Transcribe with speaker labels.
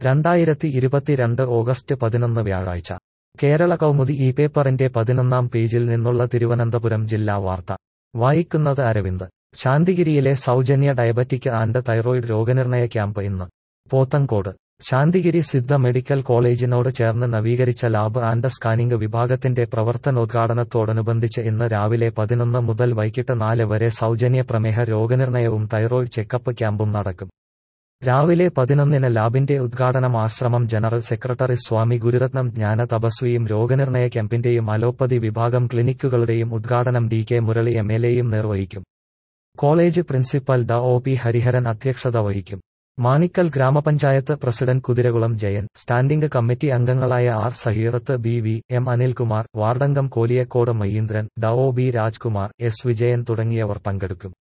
Speaker 1: രണ്ടായിരത്തി ഇരുപത്തിരണ്ട് ഓഗസ്റ്റ് പതിനൊന്ന് വ്യാഴാഴ്ച കേരള കൗമുദി ഈ പേപ്പറിന്റെ പതിനൊന്നാം പേജിൽ നിന്നുള്ള തിരുവനന്തപുരം ജില്ലാ വാർത്ത വായിക്കുന്നത് അരവിന്ദ് ശാന്തിഗിരിയിലെ സൗജന്യ ഡയബറ്റിക് ആൻഡ് തൈറോയിഡ് രോഗനിർണയ ക്യാമ്പ് ഇന്ന് പോത്തങ്കോട് ശാന്തിഗിരി സിദ്ധ മെഡിക്കൽ കോളേജിനോട് ചേർന്ന് നവീകരിച്ച ലാബ് ആൻഡ് സ്കാനിംഗ് വിഭാഗത്തിന്റെ പ്രവർത്തനോദ്ഘാടനത്തോടനുബന്ധിച്ച് ഇന്ന് രാവിലെ പതിനൊന്ന് മുതൽ വൈകിട്ട് നാല് വരെ സൗജന്യ പ്രമേഹ രോഗനിർണയവും തൈറോയിഡ് ചെക്കപ്പ് ക്യാമ്പും നടക്കും രാവിലെ പതിനൊന്നിന് ലാബിന്റെ ഉദ്ഘാടനം ആശ്രമം ജനറൽ സെക്രട്ടറി സ്വാമി ഗുരുരത്നം ജ്ഞാന തപസ്വിയും രോഗനിർണയ ക്യാമ്പിന്റെയും അലോപ്പതി വിഭാഗം ക്ലിനിക്കുകളുടെയും ഉദ്ഘാടനം D K Murali M L എയും നിർവഹിക്കും കോളേജ് പ്രിൻസിപ്പൽ ഡ ഒ പി ഹരിഹരൻ അധ്യക്ഷത വഹിക്കും മാണിക്കൽ ഗ്രാമപഞ്ചായത്ത് president Kuthirakulam Jayan standing committee അംഗങ്ങളായ R Saheerath B V M Anilkumar വാർഡംഗം കോലിയക്കോട് മഹീന്ദ്രൻ ഡ O B Rajkumar S Vijayan തുടങ്ങിയവർ പങ്കെടുക്കും